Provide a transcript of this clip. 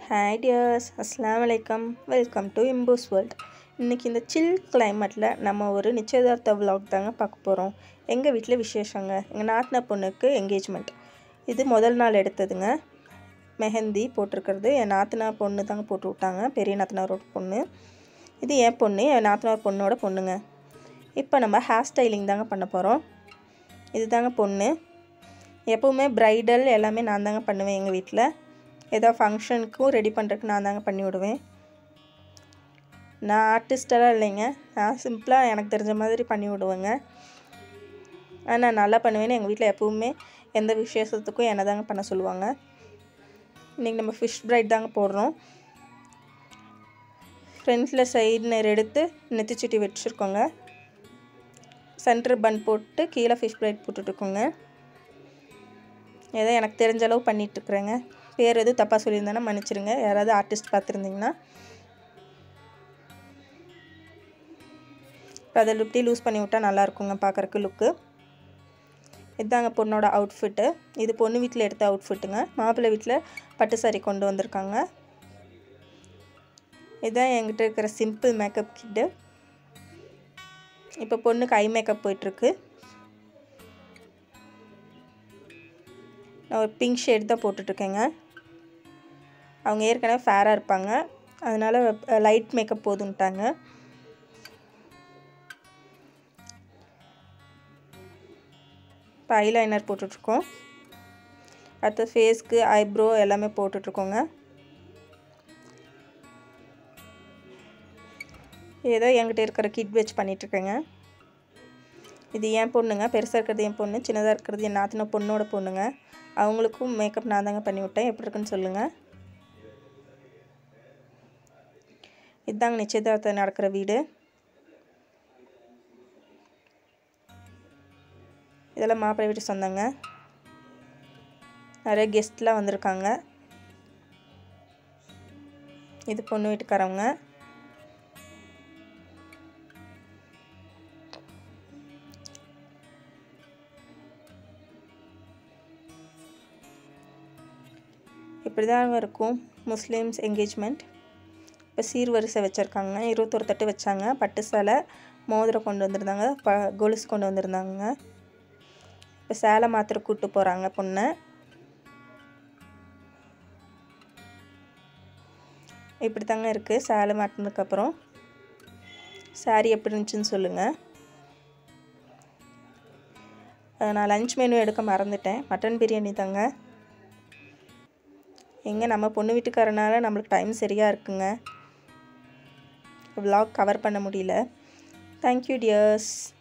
hi tears அஸ்லாம் வலைக்கம் welcome to இம்பூஸ் world இன்றைக்கி இந்த சில் கிளைமேட்டில் நம்ம ஒரு நிச்சயதார்த்த vlog தாங்க பார்க்க போகிறோம் எங்கள் வீட்டில் விசேஷங்க எங்கள் நாட்டின பொண்ணுக்கு என்கேஜ்மெண்ட் இது முதல் நாள் எடுத்ததுங்க மெஹந்தி போட்டிருக்கிறது என் நாத்தனா பொண்ணு தாங்க போட்டு விட்டாங்க பெரிய நாத்தனாரோட பொண்ணு இது என் பொண்ணு என் நாத்தனார் பொண்ணோட பொண்ணுங்க இப்போ நம்ம ஹேர் ஸ்டைலிங் தாங்க பண்ண போகிறோம் இது தாங்க பொண்ணு எப்போவுமே ப்ரைடல் எல்லாமே நான் தாங்க பண்ணுவேன் எங்கள் வீட்டில் ஏதோ ஃபங்க்ஷனுக்கும் ரெடி பண்ணுறதுக்கு நான் தாங்க பண்ணி விடுவேன் நான் ஆர்டிஸ்டெல்லாம் இல்லைங்க நான் சிம்பிளாக எனக்கு தெரிஞ்ச மாதிரி பண்ணி விடுவேங்க ஆனால் நான் நல்லா பண்ணுவேன்னு எங்கள் வீட்டில் எப்போவுமே எந்த விசேஷத்துக்கும் என்னை தாங்க பண்ண சொல்லுவாங்க இன்றைக்கி நம்ம ஃபிஷ் பிரைட் தாங்க போடுறோம் ஃப்ரண்ட்டில் சைடு நேர் எடுத்து நெத்திச்சுட்டி வச்சுருக்கோங்க சென்டர் பன் போட்டு கீழே ஃபிஷ் பிரைட் போட்டுட்ருக்கோங்க ஏதோ எனக்கு தெரிஞ்ச அளவு பண்ணிகிட்ருக்குறேங்க பேர் எதுவும் தப்பாக சொல்லியிருந்தேன்னா மன்னிச்சிருங்க யாராவது ஆர்டிஸ்ட் பார்த்துருந்தீங்கன்னா இப்போ அதில் இப்படி லூஸ் பண்ணி விட்டால் நல்லாயிருக்குங்க பார்க்குறக்கு லுக்கு இதுதாங்க பொண்ணோட அவுட்ஃபிட்டு இது பொண்ணு வீட்டில் எடுத்த அவுட்ஃபிட்டுங்க மாப்பிள்ளை வீட்டில் பட்டு சாரி கொண்டு வந்திருக்காங்க இதுதான் என்கிட்ட இருக்கிற சிம்பிள் மேக்கப் கிட்டு இப்போ பொண்ணுக்கு ஐ மேக்கப் போயிட்டுருக்கு நான் ஒரு பிங்க் ஷேட் தான் போட்டுட்ருக்கேங்க அவங்க ஏற்கனவே ஃபேராக இருப்பாங்க அதனால் லைட் மேக்கப் போதுன்ட்டாங்க இப்போ ஐலைனர் போட்டுட்ருக்கோம் அடுத்து ஃபேஸ்க்கு ஐப்ரோ எல்லாமே போட்டுட்ருக்கோங்க ஏதோ என்கிட்ட இருக்கிற கிட் வச்சு பண்ணிகிட்ருக்கேங்க இது என் பொண்ணுங்க பெருசாக இருக்கிறது என் பொண்ணு சின்னதாக இருக்கிறது என் நாத்தின பொண்ணோட பொண்ணுங்க அவங்களுக்கும் மேக்கப் நான் தாங்க பண்ணி விட்டேன் எப்படி இருக்குன்னு சொல்லுங்கள் இதுதாங்க நிச்சயதார்த்தம் நடக்கிற வீடு இதெல்லாம் மாப்பிள்ளை வீட்டு சொந்தங்க நிறைய கெஸ்ட்லாம் வந்திருக்காங்க இது பொண்ணு வீட்டுக்காரவங்க இப்படி தான் இருக்கும் முஸ்லீம்ஸ் என்கேஜ்மெண்ட் இப்போ சீர்வரிசை வச்சுருக்காங்க இருபத்தொரு தட்டு வச்சாங்க பட்டு சேலை மோதிரம் கொண்டு வந்திருந்தாங்க ப கொலுசு கொண்டு வந்திருந்தாங்க இப்போ சேலை மாத்திர கூப்பிட்டு போகிறாங்க பொண்ணை இப்படி தாங்க இருக்குது சேலை மாட்டினதுக்கப்புறம் சாரீ எப்படி இருந்துச்சுன்னு சொல்லுங்கள் நான் லஞ்ச் மெனு எடுக்க மறந்துட்டேன் மட்டன் பிரியாணி தாங்க எங்கே நம்ம பொண்ணு வீட்டுக்காரனால நம்மளுக்கு டைம் சரியாக இருக்குங்க விலாக் கவர் பண்ண முடியல தேங்க்யூ டியர்ஸ்